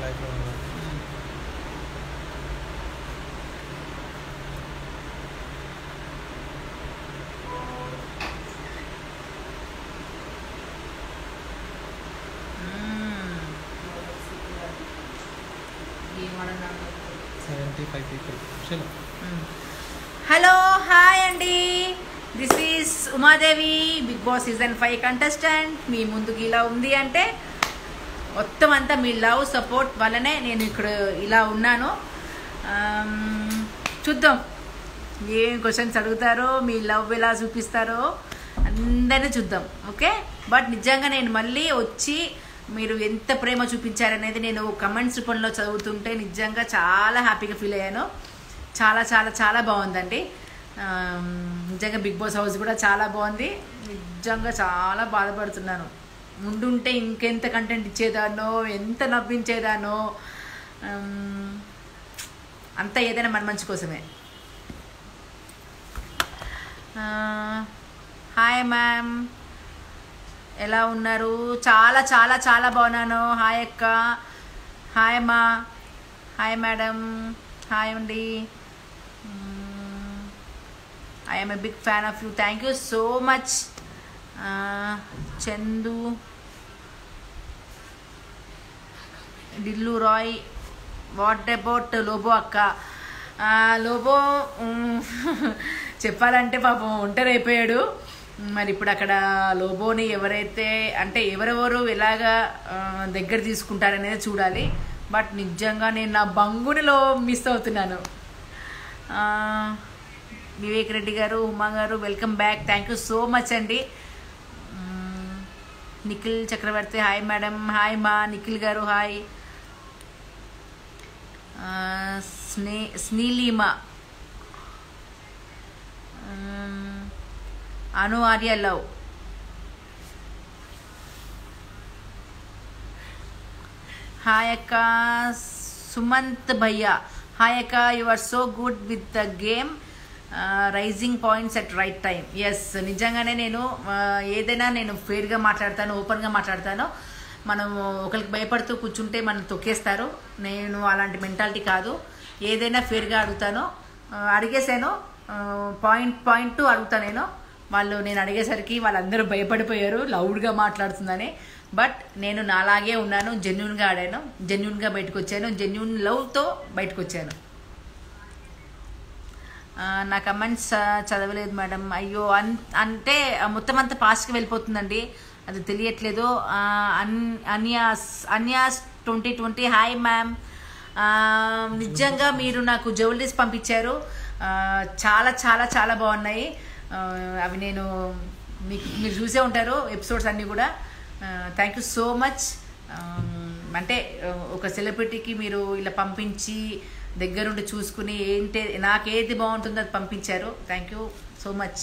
టైప్లో ఉన్నారు seventy five people చలో హలో హాయ్ అండి this is Umadevi big boss season five contestant మీ ముందుకు ఇలా ఉంది అంటే మొత్తం అంతా మీ లవ్ సపోర్ట్ వల్లనే నేను ఇక్కడ ఇలా ఉన్నాను ఆమ్, చూద్దాం ఏం క్వశ్చన్స్ అడుగుతారో మీ లవ్ ఎలా చూపిస్తారో అందరినీ చూద్దాం ఓకే బట్ నిజంగా నేను మళ్ళీ వచ్చి మీరు ఎంత ప్రేమ చూపించారనేది నేను కమెంట్స్ రూపంలో చదువుతుంటే నిజంగా చాలా హ్యాపీగా ఫీల్ అయ్యాను చాలా చాలా చాలా బాగుందండి ఆమ్, నిజంగా బిగ్ బాస్ హౌస్ కూడా చాలా బాగుంది నిజంగా చాలా బాధపడుతున్నాను ముందుంటే ఇంకెంత కంటెంట్ ఇచ్చేదానో ఎంత నవ్వించేదానో ఆమ్, అంతా ఏదైనా మన మంచి కోసమే ఆ, హాయ్ మ్యామ్ ఎలా ఉన్నారు చాలా చాలా చాలా బాగున్నాను హాయ్ అక్క హాయ్ అమ్మా హాయ్ మేడం హాయ్ అండి I'm a big fan of you thank you so much Chandu Dillu Rai what about Lobo అక్క ఆ, లోబో మ్, చెప్పాలంటే పాపం ఒంటరి అయిపోయాడు మరి ఇప్పుడు అక్కడ లోబోని ఎవరైతే అంటే ఎవరెవరు ఎలాగా ఆ, దగ్గర తీసుకుంటారనేది చూడాలి బట్ నిజంగా నేను నా బంగునిలో మిస్ అవుతున్నాను ఆ, Vivek Reddy garu Uma garu welcome back thank you so much అండి మ్, Nikhil Chakravarthy hi madam hi మా నిఖిల్ గారు హాయ్ ఆ, స్నే స్నీలిమ మ్, అను ఆర్య లవ్ హాయ్ అక్క సుమంత్ భయ్య హాయ్ అక్క you are so good with the game raising points at right time yes నిజంగానే నేను ఆ, ఏదైనా నేను ఫేర్గా మాట్లాడతాను ఓపెన్గా మాట్లాడతాను మనం ఒకరికి భయపడుతూ కూర్చుంటే మనం తొక్కేస్తారు నేను అలాంటి మెంటాలిటీ కాదు ఏదైనా ఫేర్గా అడుగుతాను ఆ, అడిగేసాను పాయింట్ పాయింట్ అడుగుతా నేను వాళ్ళు నేను అడిగేసరికి వాళ్ళందరూ భయపడిపోయారు లౌడ్గా మాట్లాడుతుందని బట్ నేను నాలాగే ఉన్నాను జెన్యున్గా ఆడాను జెన్యున్గా బయటకు వచ్చాను జెన్యున్ లవ్తో బయటకు వచ్చాను ఆ, నా కమెంట్స్ ఆ, చదవలేదు మేడం అయ్యో అన్ అంటే ఆ, మొత్తం అంతా ఫాస్ట్గా వెళ్ళిపోతుందండి అది తెలియట్లేదు ఆ, అన్ అన్యాస్ అన్యాస్ ట్వంటీ ట్వంటీ హాయ్ మ్యామ్ ఆ, నిజంగా మీరు నాకు జ్యువెలరీస్ పంపించారు ఆ, చాలా చాలా చాలా బాగున్నాయి ఆ, అవి నేను మీకు మీరు చూసే ఉంటారు ఎపిసోడ్స్ అన్నీ కూడా థ్యాంక్ యూ సో మచ్ అంటే ఆ, ఒక సెలబ్రిటీకి మీరు ఇలా పంపించి దగ్గరుండి చూసుకుని ఏంటి నాకేది బాగుంటుందో అది పంపించారు థ్యాంక్ యూ సో మచ్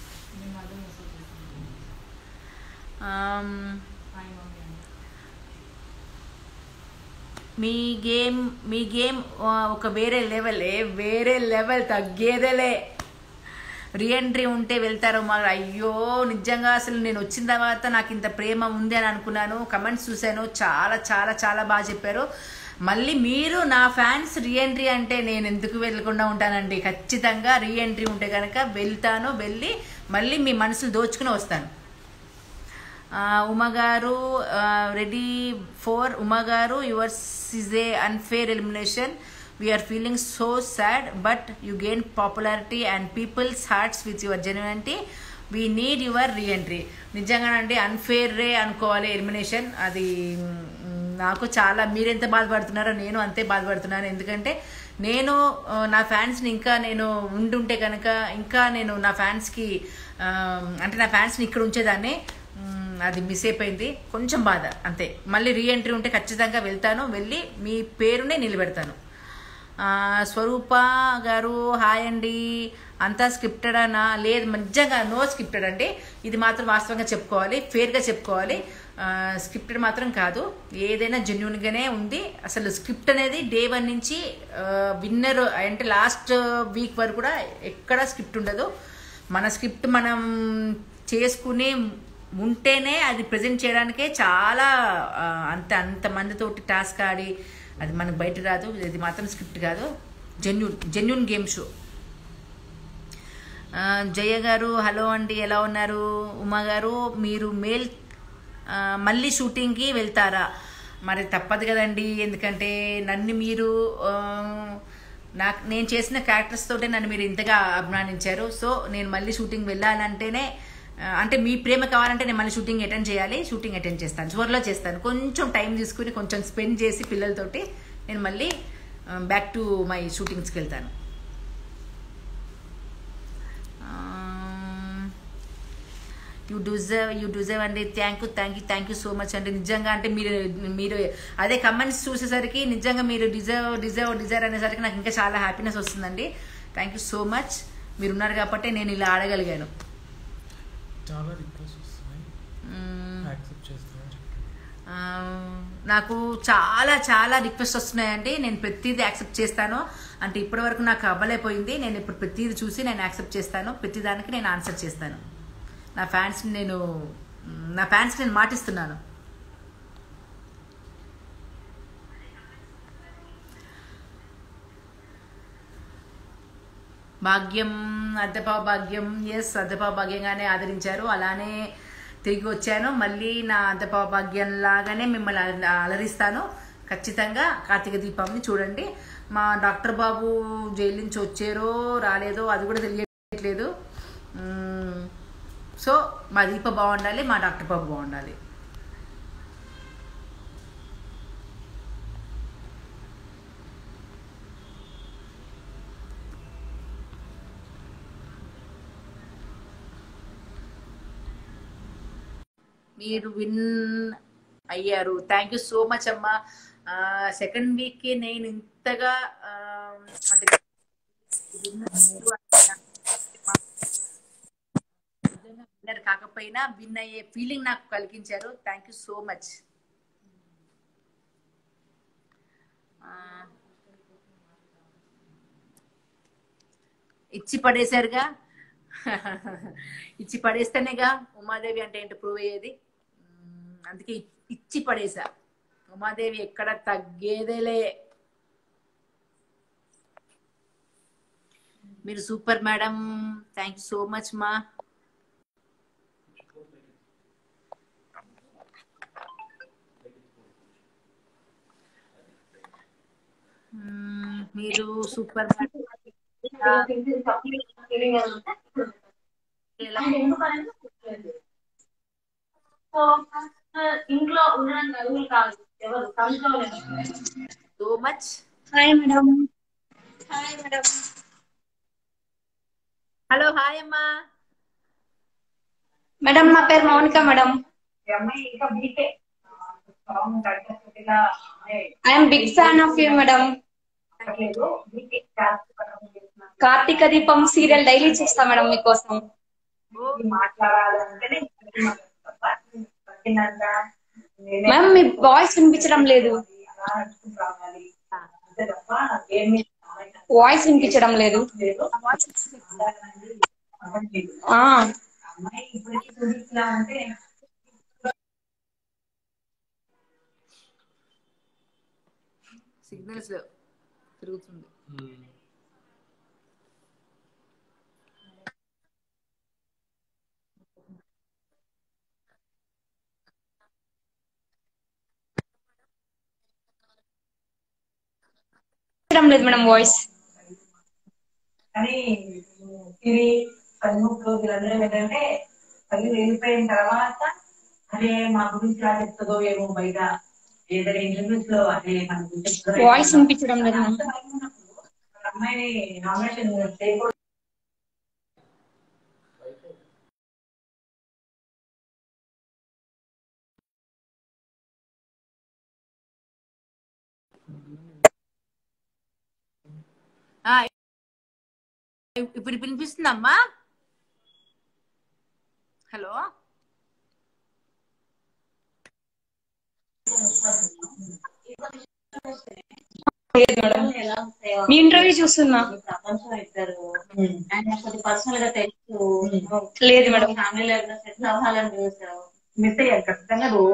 మీ గేమ్ మీ గేమ్ ఆ, ఒక వేరే లెవెల్ ఏ వేరే లెవెల్ తగ్గేదేలే రీఎంట్రీ ఉంటే వెళ్తారు మరి అయ్యో నిజంగా అసలు నేను వచ్చిన తర్వాత నాకు ఇంత ప్రేమ ఉంది అని అనుకున్నాను కమెంట్స్ చూశాను చాలా చాలా చాలా బాగా చెప్పారు మళ్ళీ మీరు నా ఫ్యాన్స్ రీఎంట్రీ అంటే నేను ఎందుకు వెళ్ళకుండా ఉంటానండి ఖచ్చితంగా రీఎంట్రీ ఉంటే కనుక వెళ్తాను వెళ్ళి మళ్ళీ మీ మనసులు దోచుకుని వస్తాను ఆ, ఉమ గారు ready for Uma garu yours is a unfair elimination we are feeling so sad but you gain popularity and people's hearts with your genuinity we need your reentry నిజంగానండి అన్ఫేర్రే అనుకోవాలి ఎలిమినేషన్ అది మ్, నాకు చాలా మీరెంత బాధపడుతున్నారో నేను అంతే బాధపడుతున్నాను ఎందుకంటే నేను ఆ, నా ఫ్యాన్స్ని ఇంకా నేను ఉండుంటే కనుక ఇంకా నేను నా ఫ్యాన్స్కి ఆ, అంటే నా ఫ్యాన్స్ని ఇక్కడ ఉంచేదాన్ని మ్, అది మిస్ అయిపోయింది కొంచెం బాధ అంతే మళ్ళీ రీఎంట్రీ ఉంటే ఖచ్చితంగా వెళ్తాను వెళ్ళి మీ పేరునే నిలబెడతాను ఆ, స్వరూప గారు హాయ్ అండి అంతా స్క్రిప్టెడ్ అనా లేదు నిజంగా నో స్క్రిప్టెడ్ అండి ఇది మాత్రం వాస్తవంగా చెప్పుకోవాలి ఫేర్గా చెప్పుకోవాలి స్క్రిప్టెడ్ మాత్రం కాదు ఏదైనా జెన్యున్గానే ఉంది అసలు స్క్రిప్ట్ అనేది డే వన్ నుంచి విన్నర్ అంటే లాస్ట్ వీక్ వరకు కూడా ఎక్కడ స్క్రిప్ట్ ఉండదు మన స్క్రిప్ట్ మనం చేసుకుని ఉంటేనే అది ప్రజెంట్ చేయడానికే చాలా ఆ, అంత అంత మందితోటి టాస్క్ ఆడి అది మనకు బయట రాదు ఇది మాత్రం స్క్రిప్ట్ కాదు జెన్యున్ జెన్యున్ గేమ్ షో ఆ, జయ గారు హలో అండి ఎలా ఉన్నారు ఉమా గారు మీరు మేల్ ఆ, మళ్ళీ షూటింగ్కి వెళ్తారా మరి తప్పదు కదండి ఎందుకంటే నన్ను మీరు ఆ, నాకు నేను చేసిన క్యారెక్టర్స్ తోటే నన్ను మీరు ఇంతగా అభిమానించారు సో నేను మళ్ళీ షూటింగ్ వెళ్ళాలంటేనే ఆ, అంటే మీ ప్రేమ కావాలంటే నేను మళ్ళీ షూటింగ్ అటెండ్ చేయాలి షూటింగ్ అటెండ్ చేస్తాను త్వరలో చేస్తాను కొంచెం టైం తీసుకుని కొంచెం స్పెండ్ చేసి పిల్లలతోటి నేను మళ్ళీ బ్యాక్ టు మై షూటింగ్స్కి వెళ్తాను యూ డిజర్వ్ యూ డిజర్వ్ అండి thank you thank you thank you so much అండి నిజంగా అంటే మీరు మీరు అదే కమెంట్స్ చూసేసరికి నిజంగా మీరు డిజర్వ్ డిజర్వ్ డిజర్వ్ అనేసరికి నాకు ఇంకా చాలా హ్యాపీనెస్ వస్తుందండి థ్యాంక్ యూ సో మచ్ మీరు ఉన్నారు కాబట్టి నేను ఇలా ఆడగలిగాను చాలా రిక్వెస్ట్ వస్తున్నాయి మ్మ్. యాక్సెప్ట్ చేస్తామని చెప్పి ఆ, నాకు చాలా చాలా రిక్వెస్ట్ వస్తున్నాయండి నేను ప్రతిదీ యాక్సెప్ట్ చేస్తాను అంటే ఇప్పటివరకు నాకు అవ్వలేకపోయింది నేను ఇప్పుడు ప్రతిదీ చూసి నేను యాక్సెప్ట్ చేస్తాను ప్రతిదానికి నేను ఆన్సర్ చేస్తాను నా ఫ్యాన్స్ నేను నా ఫ్యాన్స్ నేను మాటిస్తున్నాను భాగ్యం అద్దెపావ భాగ్యం ఎస్ అద్దెపావ భాగ్యంగానే ఆదరించారు అలానే తిరిగి వచ్చాను మళ్ళీ నా అద్దెపావ భాగ్యం లాగానే మిమ్మల్ని అల- అలరిస్తాను ఖచ్చితంగా కార్తీక దీపంని చూడండి మా డాక్టర్ బాబు జైలు నుంచి వచ్చారో రాలేదో అది కూడా తెలియట్లేదు మ్మ్. సో మా దీప బాగుండాలి మా డాక్టర్ బాబు బాగుండాలి మీరు విన్ అయ్యారు థ్యాంక్ యూ సో మచ్ అమ్మా సెకండ్ వీక్ కి నేను ఇంతగా ఆ, అంటే నిజంగా winner కాకపోయినా విన్ అయ్యే ఫీలింగ్ నాకు కలిగించారు థ్యాంక్ యూ సో మచ్ ఇచ్చి పడేశారుగా ఇచ్చి పడేస్తేనేగా ఉమాదేవి అంటే ఏంటో ప్రూవ్ అయ్యేది మ్మ్, అందుకే ఇ- ఇచ్చి పడేసా ఉమాదేవి ఎక్కడ తగ్గేదేలే మీరు super madam thank you so much మా మ్మ్, మీరు సూపర్ మేడం ఎలా సో ఇంట్లో ఉండడం నలుగురు కాదు ఎవరు సంతలో so much hi madam hi madam hello hi అమ్మా మేడం నా పేరు Mounika madam I'm big fan of you madam Karthika Deepam serial daily చూస్తా మేడం మీకోసం మ్యామ్ మీ వాయిస్ వినిపించడం లేదు వాయిస్ వినిపించడం లేదు ఆ సిగ్నల్స్ తిరుగుతుంది వినిపించడం లేదు మేడం వాయిస్ కానీ ఇది సన్ముఖ్ వీళ్ళందరూ ఏంటంటే తల్లి వెళ్ళిపోయిన తర్వాత అదే మా గురించి ఎలా చెప్తుందో ఏమో బయట ఏదైనా ఇంటర్వ్యూస్ లో అదే మన గురించి చెప్తుందో వాయిస్ వినిపించడం లేదు అంత మ్యామ్ భయం ఉన్నప్పుడు ఒక అమ్మాయిని నామినేషన్ చేయకూడదు ఆ, ఇప్పుడు వినిపిస్తుందమ్మా హలో లేదు మేడం మీ ఇంటర్వ్యూ చూస్తున్నా ప్రపంచం ఇద్దరు ఆయన కొద్ది పర్సనల్ గా తెలుసు లేదు మేడం ఫ్యామిలీలో సెటిల్ అవ్వాలని చూసావు మిస్ అయ్యారు ఖచ్చితంగా రోజు